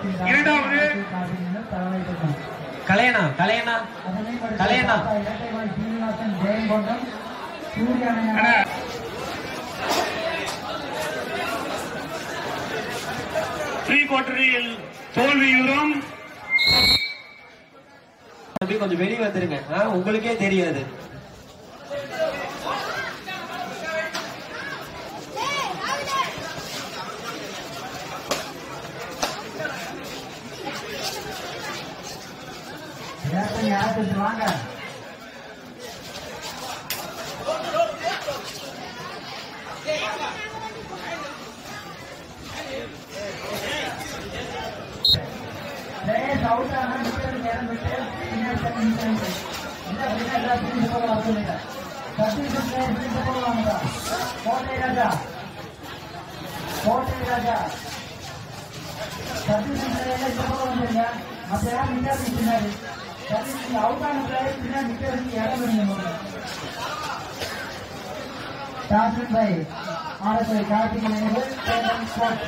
இரண்டாவது கலையனா கலையனா கலையனா அண்ணா, ப்ரீ குவார்டரில் தோல்வியுறும் தம்பி கொஞ்சம் வெளியே வந்துருங்க ஆ, உங்களுக்கே தெரியாது வாங்க அவுட் ஆனால் விட்டு நேரம் விட்டு பின்னாடி தள்ளி நிற்கிறாங்க. இல்ல அப்படின்னா எல்லா பிரிஞ்சு போக சொல்லுங்க சத்தீஷன் பிளேயர் பிரிஞ்சு போவாங்க கோட்டை ராஜா கோட்டை ராஜா சத்தீஷன் பிளேயர் இந்த பக்கம் வந்துருங்க மற்ற யாரும் நிற்காது பின்னாடி சத்தீஷன் அவுட் ஆன பிளேயர் பின்னாடி நிற்கிறதுக்கு இடம் வேணும் டாக்டர் பை ஆரத்தை கார்த்திகேயன் ஸ்போர்ட்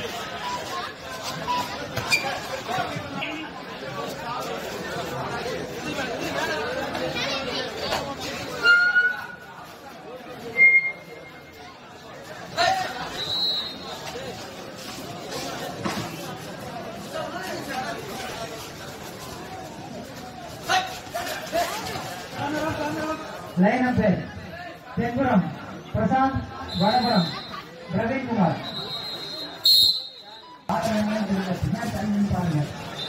லைன் பேர் தென்புரம் பிரசாந்த் வடபுரம் பிரவீன் குமார் பாருங்க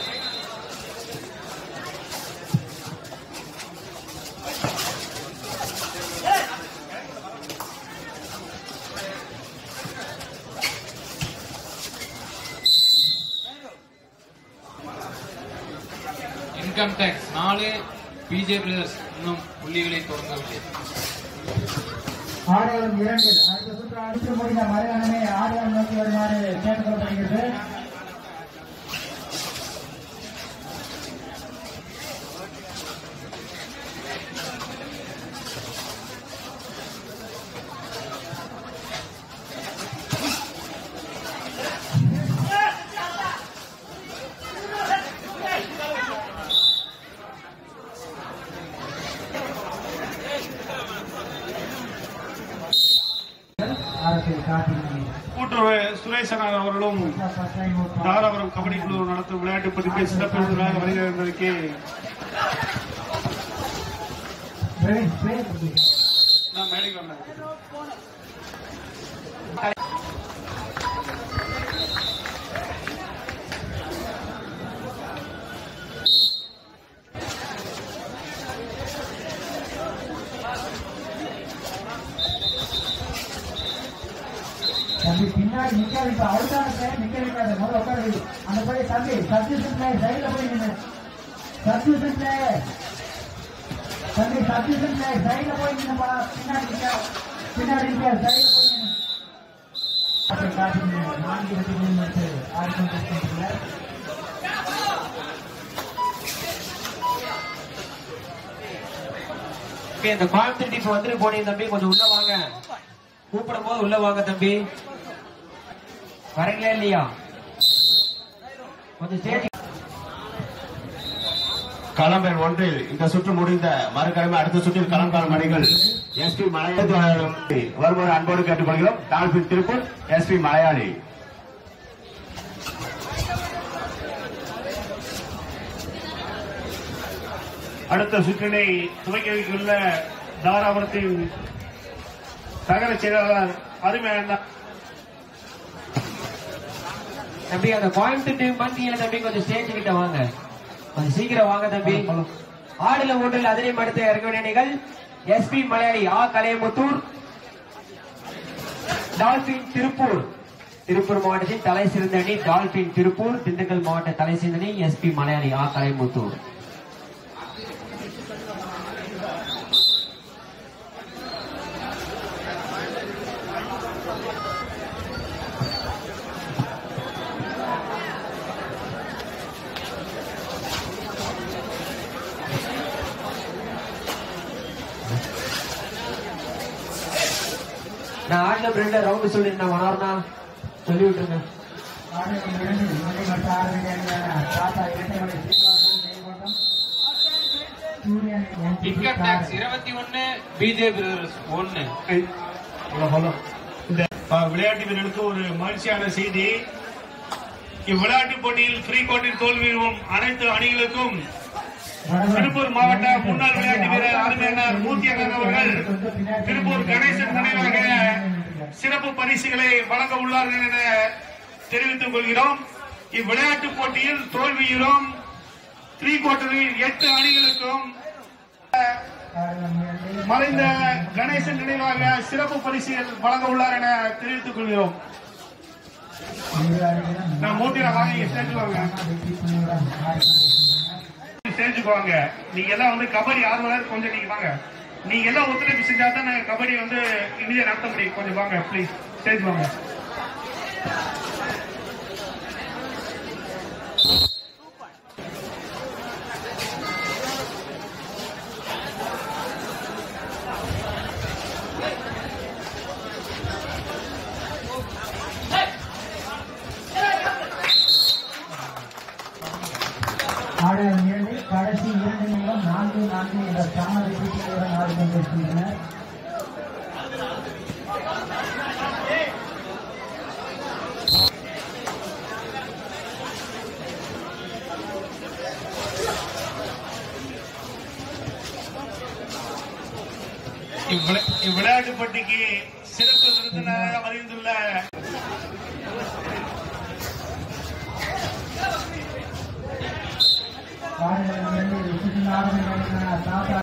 இன்கம் டேக்ஸ் நாலு பிஜே பிரதர்ஸ் இன்னும் புள்ளிகளை தொடங்கவில்லை ஆடுகளம் இரண்டு அடுத்த சுற்று அடுத்து முடிந்த மறுகணமே ஆடுகளம் நோக்கி வருமாறு கேட்டுக்கொள்ளப்படுகிறது அரசியல் காட்டினாங்க கூட்டுறவு சுரேசன் அவர்களும் தாராபுரம் கபடி குழு நடத்தும் விளையாட்டு பதிப்பை சிறப்பு விருந்தினராக வருகிறது என்பதற்கு பிரவீன் பேர் சொல்லு. நான் மேடைக்கு வந்தேன் தம்பி பின்னாடி நிக்காது இப்ப அவுட்டான பிளேயர் நிக்க வைக்காது முதல்ல உட்கார வை. அந்த போய் தம்பி சப்ஸ்டியூஷன் பிளேயர் சைடுல போய் நின்று சப்ஸ்டியூஷன் பிளேயர் தம்பி சப்ஸ்டியூஷன் பிளேயர் சைடுல போய் நின்னுப்பா பின்னாடி நிக்க பின்னாடி நிக்க சைடுல போய் நின்று அப்படி காட்டுங்க நான்கு வெற்றி முடிந்து ஆடிக்கொண்டிருக்கின்றனர் தம்பி, இந்த கோயம்புத்தூர் டீம் வந்துட்டு போனீங்க தம்பி கொஞ்சம் உள்ள வாங்க கூப்பிடும் போது உள்ள வாங்க தம்பி வரீங்களா இல்லையா கொஞ்சம் ஸ்டேஜ் களம் எண் ஒன்றில் இந்த சுற்று முடிந்த மறுக்கிழமை அடுத்த சுற்றில் களம் காணும் அணிகள் எஸ்பி மலையாளி வருமாறு அன்போடு கேட்டுக்கொள்கிறோம் டால்பின் திருப்பூர் எஸ்பி மலையாளி அடுத்த சுற்றினை துவக்கி வைத்துள்ள தாராபுரத்தின் நகர செயலாளர் அருமையான தம்பி அந்த கோயம்புத்தூர் டீம் பந்தியில தம்பி கொஞ்சம் ஸ்டேஜ் கிட்ட வாங்க கொஞ்சம் சீக்கிரம் வாங்க தம்பி ஆடுல ஒன்றில் அதிரையும் அடுத்த இறங்க வேண்டிய அணிகள் எஸ்பி மலையாளி ஆ கலையமுத்தூர் டால்பின் திருப்பூர் திருப்பூர் மாவட்டத்தின் தலை சிறந்த அணி டால்பின் திருப்பூர் திண்டுக்கல் மாவட்ட தலை சிறந்த அணி எஸ்பி மலையாளி ஆ கலைமுத்தூர் நான் ஆடின ரெண்டு ரவுண்டு சொல்லிருந்தேன் ஒன் ஹவர்னா சொல்லி விட்டுருங்க ஆடு ஆடுகளம் இரண்டில் முதலில் ஆறு அணியான தாத்தா இரட்டைமலை சீனிவாசன் மேல்கொண்டம் சூரியன் இன்கம் டாக்ஸ் இருபத்தி ஒன்னு பிஜே பிரதர்ஸ் ஒன்னு இந்த அஹ், விளையாட்டு வீரர்களுக்கு ஒரு மகிழ்ச்சியான செய்தி இவ்விளையாட்டு போட்டியில் ஃப்ரீ கோட்டில் தோல்வியும் அனைத்து அணிகளுக்கும் திருப்பூர் மாவட்ட முன்னாள் விளையாட்டு வீரர் அருமையானார் மூர்த்தி அண்ணன் அவர்கள் திருப்பூர் கணேசன் நினைவாக சிறப்பு பரிசுகளை வழங்க உள்ளார்கள் என தெரிவித்துக் கொள்கிறோம் இவ்விளையாட்டு போட்டியில் தோல்வியிலும் த்ரீ குவார்டரில் எட்டு அணிகளுக்கும் மறைந்த கணேசன் நினைவாக சிறப்பு பரிசுகள் வழங்க உள்ளார் என தெரிவித்துக் கொள்கிறோம் நான் மூர்த்தியில வாங்க ஸ்டேஜ் வாங்க ஸ்டேஜுக்கு வாங்க நீங்க எல்லாம் வந்து கபடி ஆர்வலர் கொஞ்சம் நீங்க வாங்க நீங்க எல்லாம் ஒத்துழைப்பு செஞ்சா தான் நாங்க கபடி வந்து இந்தியா நடத்த முடியும் கொஞ்சம் வாங்க ப்ளீஸ் ஸ்டேஜ் வாங்க ஆடுகளம் இரண்டில் கடைசி இரண்டு நிமிடம் நான்கு நான்கு என்ற சம வெற்றிகளுடன் ஆடிக்கொண்டிருக்கின்றனர் இவ்விளை- இவ்விளையாட்டு போட்டிக்கு சிறப்பு விருந்தினராக வருகின்றுள்ள ஆடுகளம் இரண்டில் விசிட்டு ஆடுகின்றன தாத்தா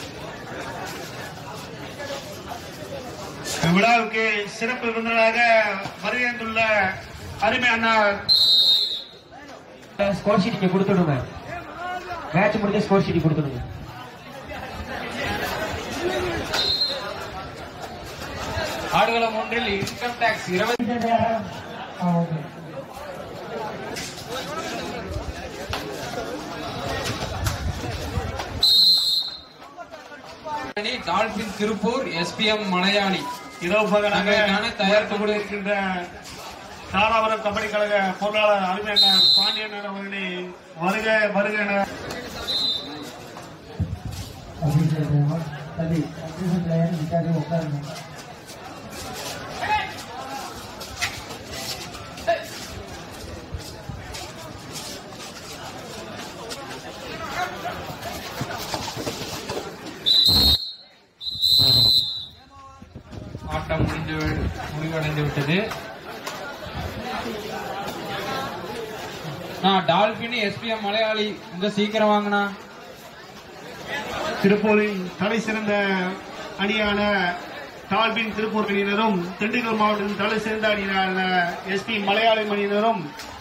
இவ்விழாவுக்கு சிறப்பு விருந்தினராக வருகின்றுள்ள அருமை அண்ணா ஸ்கோர் ஷீட் இங்க கொடுத்துடுங்க மேட்ச் முடிஞ்ச ஸ்கோர் ஷீட் கொடுத்துடுங்க ஆடுகளம் ஒன்றில் இன்கம் டாக்ஸ் இருபத்தி ஆ, ஓகே. அணி டால்பின் திருப்பூர் எஸ்பிஎம் மலையாளி இரவு பகலாக தங்களுக்கான தயார் தயாரித்துக் கொண்டிருக்கின்ற தாராபுரம் கபடி கழக பொருளாளர் அருமையான பாண்டியன் அவர்களே வருக வருக என அப்படின்னு சொல்றாங்க. தம்பி, assistant player நிக்காதே உட்காருங்க. ஆட்டம் முடிந்து முடிவடைந்து விட்டது நான் டால்பின் எஸ்பிஎம் மலையாளி இந்த சீக்கிரம் வாங்கினா திருப்பூரின் தலை சிறந்த அணியான டால்பின் திருப்பூர் அணியினரும் திண்டுக்கல் மாவட்டத்தின் தலை சிறந்த அணியான எஸ்பி மலையாளம் அணியினரும்